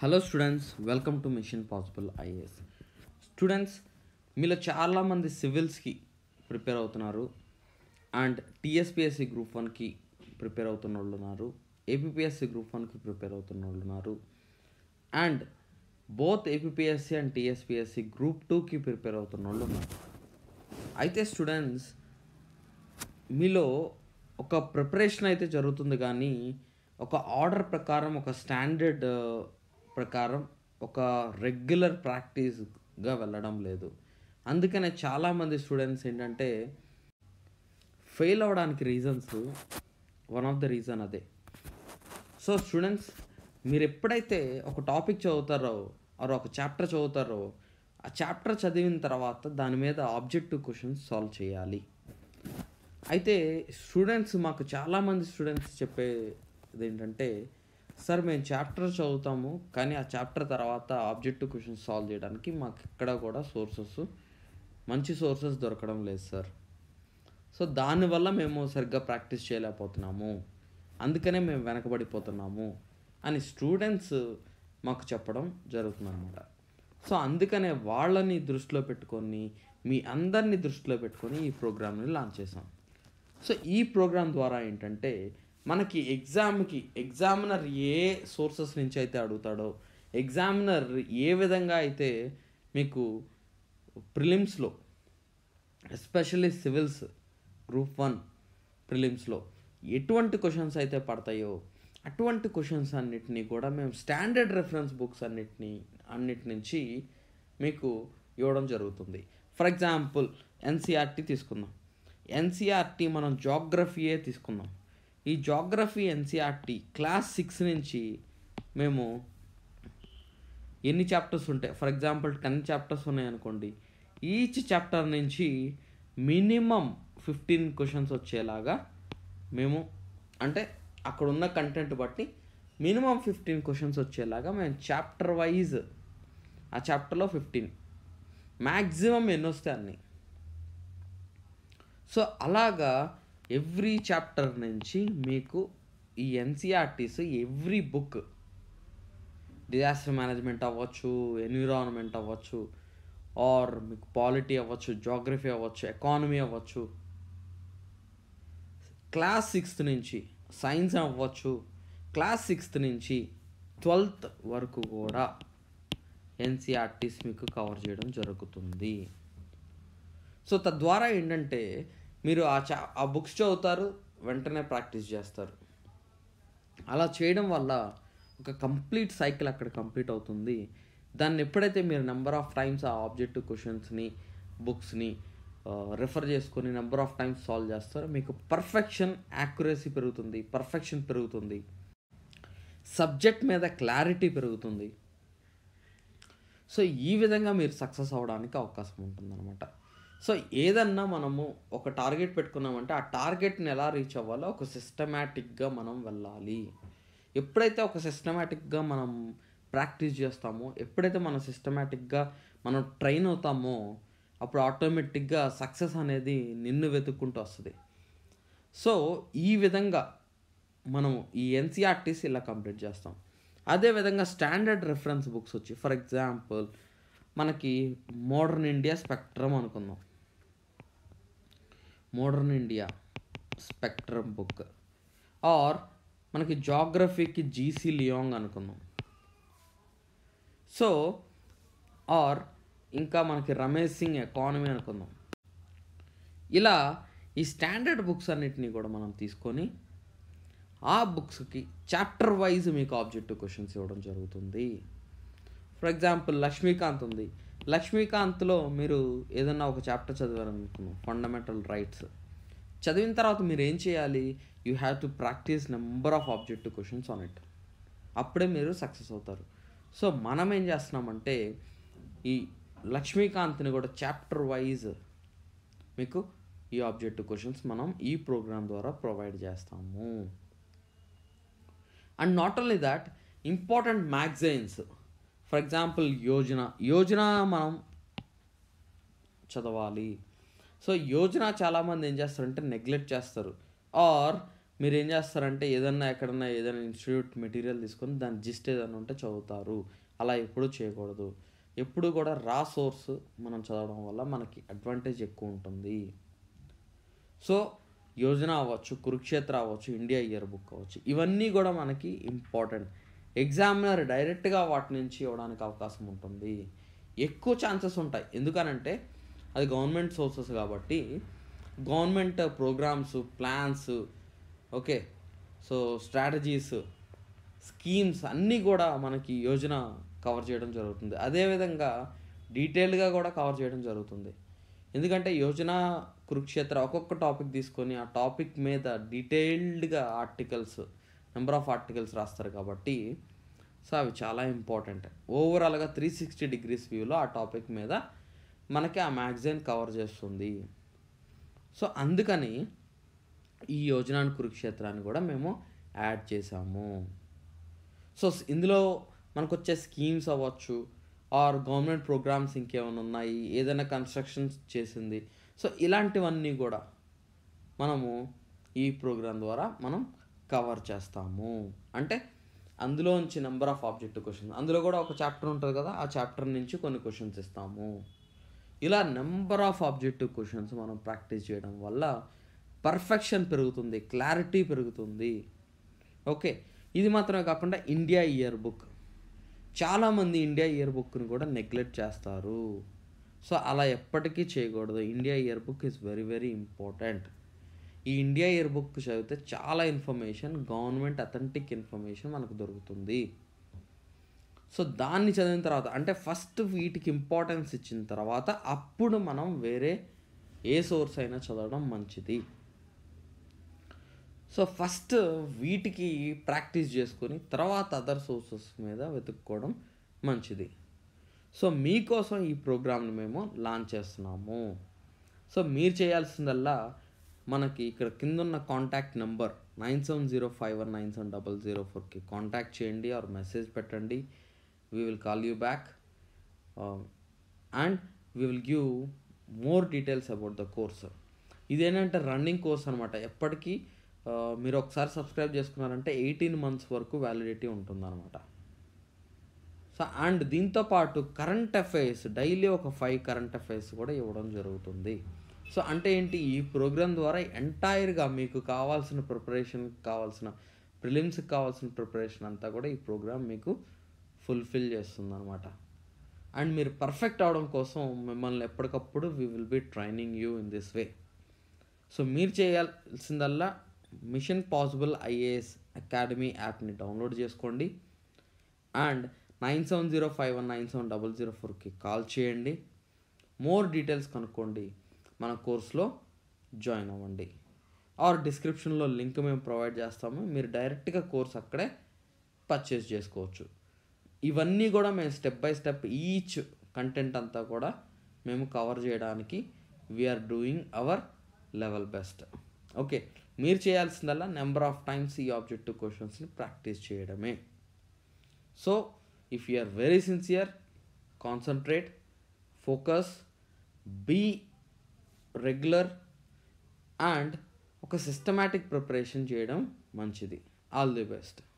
hello students welcome to mission possible IAS students మీలో చాలామంది సివిల్స్కి ప్రిపేర్ అవుతున్నారు అండ్ టీఎస్పిఎస్సి గ్రూప్ వన్కి ప్రిపేర్ అవుతున్న వాళ్ళు ఉన్నారు ఏపీపీఎస్సి గ్రూప్ వన్కి ప్రిపేర్ అవుతున్న వాళ్ళు ఉన్నారు and both APPSC and TSPSC group టూకి ప్రిపేర్ అవుతున్న వాళ్ళు ఉన్నారు అయితే స్టూడెంట్స్ మీలో ఒక ప్రిపరేషన్ అయితే జరుగుతుంది కానీ ఒక ఆర్డర్ ప్రకారం ఒక స్టాండర్డ్ ప్రకారం ఒక రెగ్యులర్ ప్రాక్టీస్గా వెళ్ళడం లేదు అందుకనే చాలామంది స్టూడెంట్స్ ఏంటంటే ఫెయిల్ అవ్వడానికి reasons one of the reason అదే సో స్టూడెంట్స్ మీరు ఎప్పుడైతే ఒక టాపిక్ చదువుతారో ఆర్ ఒక చాప్టర్ చదువుతారో ఆ చాప్టర్ చదివిన తర్వాత దాని మీద ఆబ్జెక్టివ్ క్వశ్చన్స్ సాల్వ్ చేయాలి అయితే స్టూడెంట్స్ మాకు చాలామంది స్టూడెంట్స్ చెప్పేది ఏంటంటే సార్ మేము చాప్టర్ చదువుతాము కానీ ఆ చాప్టర్ తర్వాత ఆబ్జెక్టివ్ క్వశ్చన్స్ సాల్వ్ చేయడానికి మాకు ఎక్కడ కూడా సోర్సెస్ మంచి సోర్సెస్ దొరకడం లేదు సార్ సో దానివల్ల మేము సరిగ్గా ప్రాక్టీస్ చేయలేకపోతున్నాము అందుకనే మేము వెనకబడిపోతున్నాము అని స్టూడెంట్స్ మాకు చెప్పడం జరుగుతుందన్నమాట సో అందుకనే వాళ్ళని దృష్టిలో పెట్టుకొని మీ అందరినీ దృష్టిలో పెట్టుకొని ఈ ప్రోగ్రామ్ని లాంచ్ చేసాం సో ఈ ప్రోగ్రామ్ ద్వారా ఏంటంటే మనకి ఎగ్జామ్కి ఎగ్జామినర్ ఏ సోర్సెస్ నుంచి అయితే అడుగుతాడో ఎగ్జామినర్ ఏ విధంగా అయితే మీకు ప్రిలిమ్స్లో ఎస్పెషల్లీ సివిల్స్ గ్రూప్ వన్ ప్రిలిమ్స్లో ఎటువంటి క్వశ్చన్స్ అయితే పడతాయో అటువంటి క్వశ్చన్స్ అన్నిటినీ కూడా మేము స్టాండర్డ్ రెఫరెన్స్ బుక్స్ అన్నిటినీ అన్నిటి నుంచి మీకు ఇవ్వడం జరుగుతుంది ఫర్ ఎగ్జాంపుల్ ఎన్సీఆర్టీ తీసుకుందాం ఎన్సీఆర్టీ మనం జాగ్రఫీయే తీసుకుందాం ఈ జాగ్రఫీ ఎన్సీఆర్టీ క్లాస్ సిక్స్ నుంచి మేము ఎన్ని చాప్టర్స్ ఉంటాయి ఫర్ ఎగ్జాంపుల్ టెన్ చాప్టర్స్ ఉన్నాయనుకోండి ఈచ్ చాప్టర్ నుంచి మినిమం ఫిఫ్టీన్ క్వశ్చన్స్ వచ్చేలాగా మేము అంటే అక్కడ ఉన్న కంటెంట్ బట్టి మినిమం ఫిఫ్టీన్ క్వశ్చన్స్ వచ్చేలాగా మేము చాప్టర్ వైజ్ ఆ చాప్టర్లో ఫిఫ్టీన్ మ్యాక్సిమం ఎన్ని వస్తాయి అన్నీ సో అలాగా ఎవ్రీ చాప్టర్ నుంచి మీకు ఈ NCERTs every book disaster management అవ్వచ్చు ఎన్విరాన్మెంట్ అవ్వచ్చు ఆర్ మీకు పాలిటీ అవ్వచ్చు జోగ్రఫీ అవ్వచ్చు ఎకానమీ అవ్వచ్చు క్లాస్ సిక్స్త్ నుంచి సైన్స్ అవ్వచ్చు క్లాస్ సిక్స్త్ నుంచి ట్వెల్త్ వరకు కూడా ఎన్సీఆర్టీస్ మీకు కవర్ చేయడం జరుగుతుంది సో తద్వారా ఏంటంటే మీరు ఆ చా ఆ బుక్స్ చదువుతారు వెంటనే ప్రాక్టీస్ చేస్తారు అలా చేయడం వల్ల ఒక కంప్లీట్ సైకిల్ అక్కడ కంప్లీట్ అవుతుంది దాన్ని ఎప్పుడైతే మీరు నెంబర్ ఆఫ్ టైమ్స్ ఆ ఆబ్జెక్టివ్ క్వశ్చన్స్ని బుక్స్ని రిఫర్ చేసుకొని నెంబర్ ఆఫ్ టైమ్స్ సాల్వ్ చేస్తారో మీకు పర్ఫెక్షన్ యాక్యురసీ పెరుగుతుంది పర్ఫెక్షన్ పెరుగుతుంది సబ్జెక్ట్ మీద క్లారిటీ పెరుగుతుంది సో ఈ విధంగా మీరు సక్సెస్ అవ్వడానికి అవకాశం ఉంటుందన్నమాట సో ఏదన్నా మనము ఒక టార్గెట్ పెట్టుకున్నామంటే ఆ టార్గెట్ని ఎలా రీచ్ అవ్వాలో ఒక సిస్టమేటిక్గా మనం వెళ్ళాలి ఎప్పుడైతే ఒక సిస్టమేటిక్గా మనం ప్రాక్టీస్ చేస్తామో ఎప్పుడైతే మనం సిస్టమేటిక్గా మనం ట్రైన్ అవుతామో అప్పుడు ఆటోమేటిక్గా సక్సెస్ అనేది నిన్ను వెతుక్కుంటూ వస్తుంది సో ఈ విధంగా మనం ఈ ఎన్సీఆర్టీస్ ఇలా కంప్లీట్ చేస్తాం అదేవిధంగా స్టాండర్డ్ రెఫరెన్స్ బుక్స్ వచ్చి ఫర్ ఎగ్జాంపుల్ మనకి మోడర్న్ ఇండియా స్పెక్ట్రమ్ అనుకుందాం modern India spectrum book or మనకి జాగ్రఫీకి జీసీ లియోంగ్ అనుకుందాం సో ఆర్ ఇంకా మనకి రమేష్ సింగ్ ఎకానమీ అనుకుందాం ఇలా ఈ స్టాండర్డ్ బుక్స్ అన్నిటినీ కూడా మనం తీసుకొని ఆ బుక్స్కి చాప్టర్ వైజ్ మీకు ఆబ్జెక్టివ్ క్వశ్చన్స్ ఇవ్వడం జరుగుతుంది ఫర్ ఎగ్జాంపుల్ లక్ష్మీకాంత్ ఉంది లక్ష్మీకాంత్లో మీరు ఏదన్నా ఒక చాప్టర్ చదివారనుకున్నాం ఫండమెంటల్ రైట్స్ చదివిన తర్వాత మీరు ఏం చేయాలి you have to practice number of objective questions on it అప్పుడే మీరు సక్సెస్ అవుతారు సో మనం ఏం చేస్తున్నామంటే ఈ లక్ష్మీకాంత్ని కూడా చాప్టర్ వైజ్ మీకు ఈ ఆబ్జెక్టివ్ క్వశ్చన్స్ మనం ఈ ప్రోగ్రామ్ ద్వారా ప్రొవైడ్ చేస్తాము and not only that important magazines for example Yojana Yojana మనం చదవాలి సో యోజన చాలామంది ఏం చేస్తారంటే నెగ్లెక్ట్ చేస్తారు ఆర్ మీరు ఏం చేస్తారంటే ఏదన్నా ఎక్కడన్నా ఏదైనా ఇన్స్టిట్యూట్ మెటీరియల్ తీసుకొని దాని జిస్ట్ ఏదైనా ఉంటే చదువుతారు అలా ఎప్పుడూ చేయకూడదు ఎప్పుడు కూడా రా సోర్స్ మనం చదవడం వల్ల మనకి అడ్వాంటేజ్ ఎక్కువ ఉంటుంది సో యోజన అవ్వచ్చు కురుక్షేత్ర అవ్వచ్చు ఇండియా ఇయర్ బుక్ అవ్వచ్చు ఇవన్నీ కూడా మనకి ఇంపార్టెంట్ ఎగ్జామినర్ డైరెక్ట్గా వాటి నుంచి ఇవ్వడానికి అవకాశం ఉంటుంది ఎక్కువ ఛాన్సెస్ ఉంటాయి ఎందుకనంటే అది గవర్నమెంట్ సోర్సెస్ కాబట్టి government programs plans okay so strategies schemes అన్నీ కూడా మనకి యోజన కవర్ చేయడం జరుగుతుంది అదేవిధంగా డీటెయిల్డ్గా కూడా కవర్ చేయడం జరుగుతుంది ఎందుకంటే యోజన కురుక్షేత్ర ఒక్కొక్క టాపిక్ తీసుకొని ఆ టాపిక్ మీద డీటెయిల్డ్గా ఆర్టికల్స్ నెంబర్ ఆఫ్ ఆర్టికల్స్ రాస్తారు కాబట్టి సో అవి చాలా ఇంపార్టెంట్ ఓవరాల్గా త్రీ సిక్స్టీ డిగ్రీస్ వ్యూలో ఆ టాపిక్ మీద మనకి ఆ మ్యాగజైన్ కవర్ చేస్తుంది సో అందుకని ఈ యోజనాన్ని కురుక్షేత్రాన్ని కూడా మేము యాడ్ చేసాము సో స్- ఇందులో మనకు వచ్చే స్కీమ్స్ అవ్వచ్చు ఆర్ గవర్నమెంట్ ప్రోగ్రామ్స్ ఇంకేమైనా ఉన్నాయి ఏదైనా కన్స్ట్రక్షన్స్ చేసింది సో ఇలాంటివన్నీ కూడా మనము ఈ ప్రోగ్రామ్ ద్వారా మనం కవర్ చేస్తాము అంటే అందులో నుంచి నెంబర్ ఆఫ్ ఆబ్జెక్టివ్ క్వశ్చన్స్ అందులో కూడా ఒక చాప్టర్ ఉంటుంది కదా ఆ చాప్టర్ నుంచి కొన్ని క్వశ్చన్స్ ఇస్తాము ఇలా నెంబర్ ఆఫ్ ఆబ్జెక్టివ్ క్వశ్చన్స్ మనం ప్రాక్టీస్ చేయడం వల్ల పర్ఫెక్షన్ పెరుగుతుంది క్లారిటీ పెరుగుతుంది ఓకే ఇది మాత్రమే కాకుండా ఇండియా ఇయర్ బుక్ చాలామంది ఇండియా ఇయర్ బుక్ని కూడా నెగ్లెక్ట్ చేస్తారు సో అలా ఎప్పటికీ చేయకూడదు India year book is very very important ఈ ఇండియా ఇయర్ బుక్ చదివితే చాలా ఇన్ఫర్మేషన్ గవర్నమెంట్ అథెంటిక్ ఇన్ఫర్మేషన్ మనకు దొరుకుతుంది సో దాన్ని చదివిన తర్వాత అంటే ఫస్ట్ వీటికి ఇంపార్టెన్స్ ఇచ్చిన తర్వాత అప్పుడు మనం వేరే ఏ సోర్స్ అయినా చదవడం మంచిది సో ఫస్ట్ వీటికి ప్రాక్టీస్ చేసుకొని తర్వాత అదర్ సోర్సెస్ మీద వెతుక్కోవడం మంచిది సో మీకోసం ఈ ప్రోగ్రామ్ని మేము లాంచ్ చేస్తున్నాము సో మీరు చేయాల్సిందల్లా మనకి ఇక్కడ కింద ఉన్న contact number nine seven zero five one nine seven double zero ఫోర్కి కాంటాక్ట్ చేయండి ఆర్ మెసేజ్ పెట్టండి we will call you back and we will give more details about the course ఇదేంటంటే రన్నింగ్ కోర్స్ అనమాట ఎప్పటికీ ఆ, మీరు ఒకసారి సబ్స్క్రైబ్ చేసుకున్నారంటే ఎయిటీన్ మంత్స్ వరకు వ్యాలిడిటీ ఉంటుందన్నమాట సో అండ్ దీంతో పాటు కరెంట్ అఫైర్స్ డైలీ ఒక ఫైవ్ కరెంట్ అఫైర్స్ కూడా ఇవ్వడం జరుగుతుంది సో అంటే ఏంటి ఈ ప్రోగ్రామ్ ద్వారా ఎంటైర్గా మీకు కావాల్సిన ప్రిపరేషన్ కావాల్సిన ప్రిలిమ్స్కి కావాల్సిన ప్రిపరేషన్ అంతా కూడా ఈ ప్రోగ్రామ్ మీకు ఫుల్ఫిల్ చేస్తుంది అనమాట అండ్ మీరు పర్ఫెక్ట్ అవడం కోసం మిమ్మల్ని ఎప్పటికప్పుడు we will be training you in this way so మీరు చేయాల్సిందల్లా మిషన్ పాసిబుల్ ఐఏఎస్ అకాడమీ యాప్ని డౌన్లోడ్ చేసుకోండి and nine seven zero five one nine seven double zero ఫోర్కి కాల్ చేయండి మోర్ డీటెయిల్స్ కనుక్కోండి మన కోర్స్లో జాయిన్ అవ్వండి ఆర్ డిస్క్రిప్షన్లో లింక్ మేము ప్రొవైడ్ చేస్తాము మీరు డైరెక్ట్గా కోర్స్ అక్కడే పర్చేస్ చేసుకోవచ్చు ఇవన్నీ కూడా మేము step by step each content అంతా కూడా మేము కవర్ చేయడానికి we are doing our level best okay మీరు చేయాల్సిందల్లా నెంబర్ ఆఫ్ టైమ్స్ ఈ ఆబ్జెక్టివ్ క్వశ్చన్స్ని ప్రాక్టీస్ చేయడమే so if you are very sincere concentrate focus be regular and ఒక సిస్టమాటిక్ ప్రిపరేషన్ చేయడం మంచిది ఆల్ ది బెస్ట్